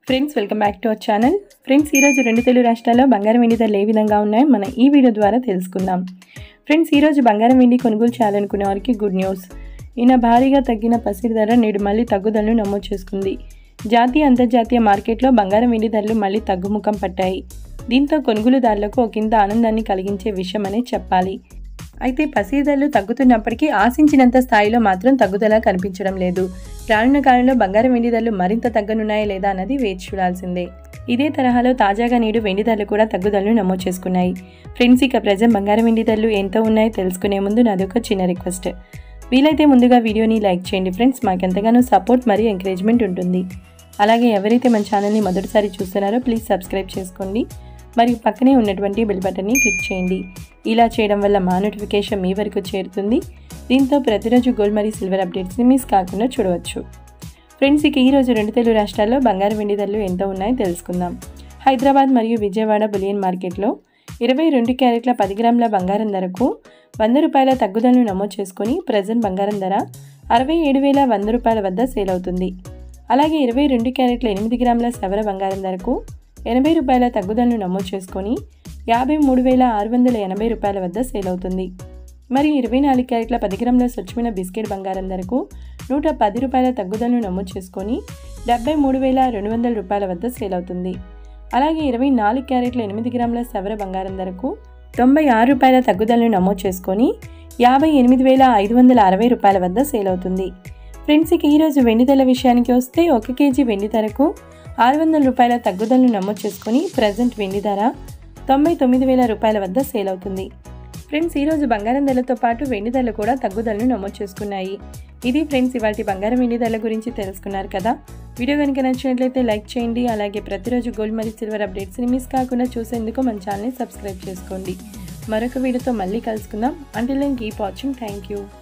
friends welcome back to our channel friends ఈరోజు రెండు తెలుగు రాష్ట్రాల్లో బంగారం వెండి ధరలు ఏ విధంగా ఉన్నాయో మనం ఈ వీడియో ద్వారా తెలుసుకుందాం ఫ్రెండ్స్ ఈరోజు బంగారం వెండి కొనుగోలు చేయాలనుకునే వారికి గుడ్ న్యూస్ ఈయన భారీగా తగ్గిన పసిడి ధర నేడు మళ్ళీ తగ్గుదలను నమోదు చేసుకుంది జాతీయ అంతర్జాతీయ మార్కెట్లో బంగారం వెండి ధరలు మళ్ళీ తగ్గుముఖం పట్టాయి దీంతో కొనుగోలుదారులకు ఒకంత ఆనందాన్ని కలిగించే విషయం అనే చెప్పాలి అయితే పసిడి ధరలు తగ్గుతున్నప్పటికీ ఆశించినంత స్థాయిలో మాత్రం తగ్గుదల కనిపించడం లేదు రానున్న కాలంలో బంగారం వెండి ధరలు మరింత తగ్గనున్నాయా లేదా అన్నది వేచి చూడాల్సిందే ఇదే తరహాలో తాజాగా నేడు వెండి ధరలు కూడా తగ్గుదలను నమోదు చేసుకున్నాయి ఫ్రెండ్స్ ఇక ప్రజెంట్ బంగారం వెండి ధరలు ఎంత ఉన్నాయో తెలుసుకునే ముందు నాది ఒక చిన్న రిక్వెస్ట్ వీలైతే ముందుగా వీడియోని లైక్ చేయండి ఫ్రెండ్స్ మాకెంతగానో సపోర్ట్ మరియు ఎంకరేజ్మెంట్ ఉంటుంది అలాగే ఎవరైతే మన ఛానల్ని మొదటిసారి చూస్తున్నారో ప్లీజ్ సబ్స్క్రైబ్ చేసుకోండి మరియు పక్కనే ఉన్నటువంటి బెల్ బటన్ని క్లిక్ చేయండి ఇలా చేయడం వల్ల మా నోటిఫికేషన్ మీ వరకు చేరుతుంది దీంతో ప్రతిరోజు గోల్డ్ మరియు సిల్వర్ అప్డేట్స్ని మిస్ కాకుండా చూడవచ్చు ఫ్రెండ్స్ ఇక ఈరోజు రెండు తెలుగు రాష్ట్రాల్లో బంగారు వెండి ధరలు ఎంత ఉన్నాయో తెలుసుకుందాం హైదరాబాద్ మరియు విజయవాడ బులియన్ మార్కెట్లో ఇరవై రెండు క్యారెట్ల పది గ్రాముల బంగారం ధరకు వంద రూపాయల తగ్గుదలను నమోదు చేసుకొని ప్రజెంట్ బంగారం ధర అరవై ఏడు వేల వంద రూపాయల వద్ద సేల్ అవుతుంది అలాగే ఇరవై రెండు క్యారెట్ల ఎనిమిది గ్రాముల సవర బంగారం ధరకు ఎనభై రూపాయల తగ్గుదలను నమోదు చేసుకొని యాభై మూడు వేల ఆరు వందల ఎనభై రూపాయల వద్ద సేల్ అవుతుంది మరియు ఇరవై నాలుగు క్యారెట్ల పది గ్రాముల స్వచ్ఛమైన బిస్కెట్ బంగారం ధరకు నూట పది రూపాయల తగ్గుదలను నమోదు చేసుకొని డెబ్బై మూడు వేల రెండు వందల రూపాయల వద్ద సేల్ అవుతుంది అలాగే ఇరవై నాలుగు క్యారెట్ల ఎనిమిది గ్రాముల సవర బంగారం ధరకు తొంభై ఆరు రూపాయల తగ్గుదలను నమోదు చేసుకొని యాభై ఎనిమిది వేల ఐదు వందల అరవై రూపాయల వద్ద సేల్ అవుతుంది ఫ్రెండ్స్ ఇక ఈరోజు వెండి ధరల విషయానికి వస్తే ఒక కేజీ వెండి ధరకు ఆరు వందల రూపాయల తగ్గుదలను నమోదు చేసుకొని ప్రజెంట్ వెండి ధర తొంభై తొమ్మిది వేల రూపాయల వద్ద సేల్ అవుతుంది ఫ్రెండ్స్ ఈరోజు బంగారం ధరలతో పాటు వెండి ధరలు కూడా తగ్గుదలను నమోదు చేసుకున్నాయి ఇది ఫ్రెండ్స్ ఇవాటి బంగారం వెండి ధరల గురించి తెలుసుకున్నారు కదా వీడియో కనుక నచ్చినట్లయితే లైక్ చేయండి అలాగే ప్రతిరోజు గోల్డ్ మరియు సిల్వర్ అప్డేట్స్ని మిస్ కాకుండా చూసేందుకు మన ఛానల్ని సబ్స్క్రైబ్ చేసుకోండి మరొక వీడియోతో మళ్ళీ కలుసుకుందాం until then keep watching thank you